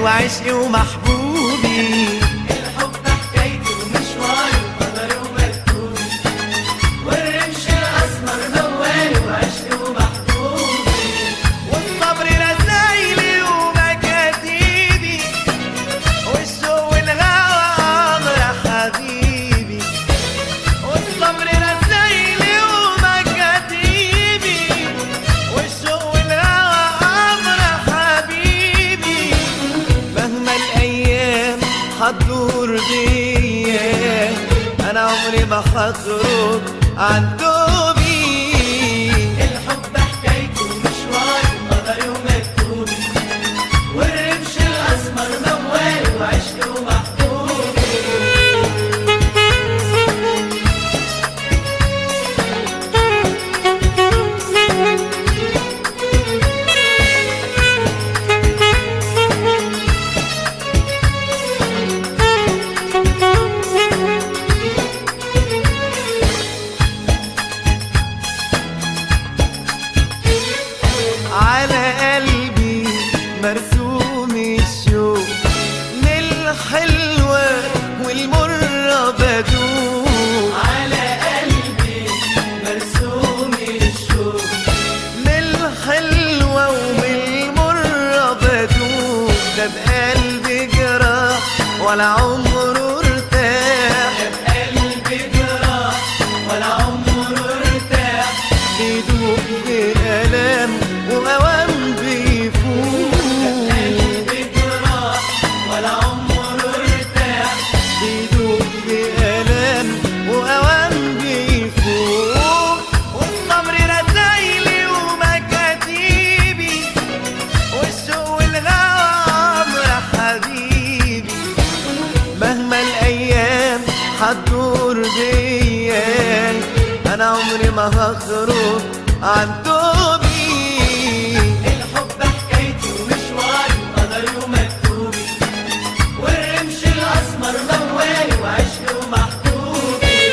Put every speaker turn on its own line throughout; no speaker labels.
وعشقي ومحبوبي
الحب حكايتي ومشواري وقدري ومكتوبي والرمش الأسمر موالي وعشقي ومحبوبي
والصبر رسايلي ومكاتيبي والشوق والغاوى أمر حبيبي والصبر رسايلي ومكاتيبي والشوق والغاوى أمر حبيبي مهما الأيام هتدور بيا أنا عمري ما هخرج عن دوبي
الحب حكايتي ومشواري وقدري ومكتوبي والرمش الأسمر موالي وعشقي ومحبوبي
على قلبي مرسوم الشوق من الحلوة والمرة بدوق
على قلبي مرسوم الشوق
من الحلوة ومن المرة بدوق ده بقلبي جراح ولا عمره ارتاح
قلبي جراح ولا عمره ارتاح
بيدوق بألام وأوام بيفوق
قلبي جراح ولا عمره ارتاح
بيدوب بألام وأوام بيفوق والصبر رسايلي ومكاتيبي والشوق والغاوى أمر حبيبي مهما الأيام هتدور بيا أنا عمري ما هخرج عن دوبي
الحب حكايتي ومشواري وقدري ومكتوبي والرمش الأسمر موالي وعشقي ومحبوبي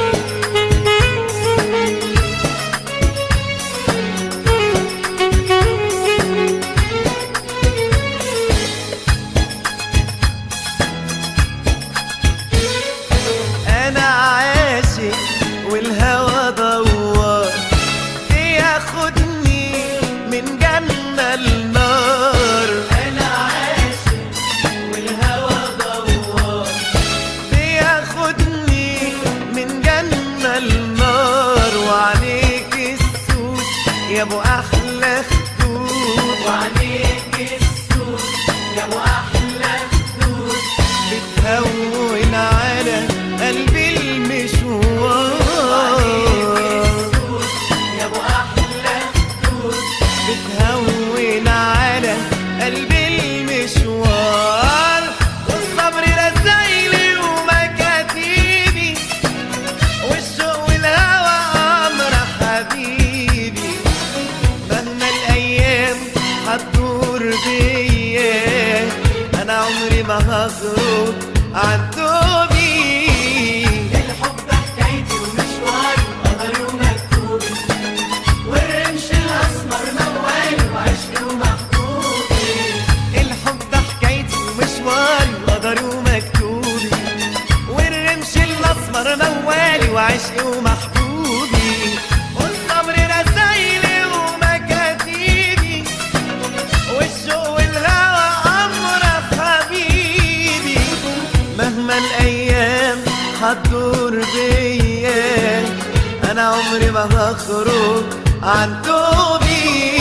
انا عاشق والهوى دوار ياخدني من جنة النار
أنا عاشق والهوى دوار
بياخدني من جنة النار وعليك السود يا ابو احلى خدود
وعليك السود يا أبو أحلى خدود
بتهون على قلبي المشوار
السود يا أبو أحلى خدود
بتهون على قلبي المشوار والصبر رسايلي ومكاتيبي والشوق والهوى أمر حبيبي مهما الأيام هتدور بيا أنا عمري ما هخرج عن دوبي
الحب حكايتي ومشواري وقدري ومكتوبي والرمش الأسمر موالي وعشقي ومحبوبي
الحب حكايتي ومشواري وقدري ومكتوبي والرمش الاسمر موالي وعشقي ومحبوبي والصبر رسايلي ومكاتيبي والشوق والهوى امر حبيبي مهما الايام هتدور بيا انا عمري ما هخرج عن دوبي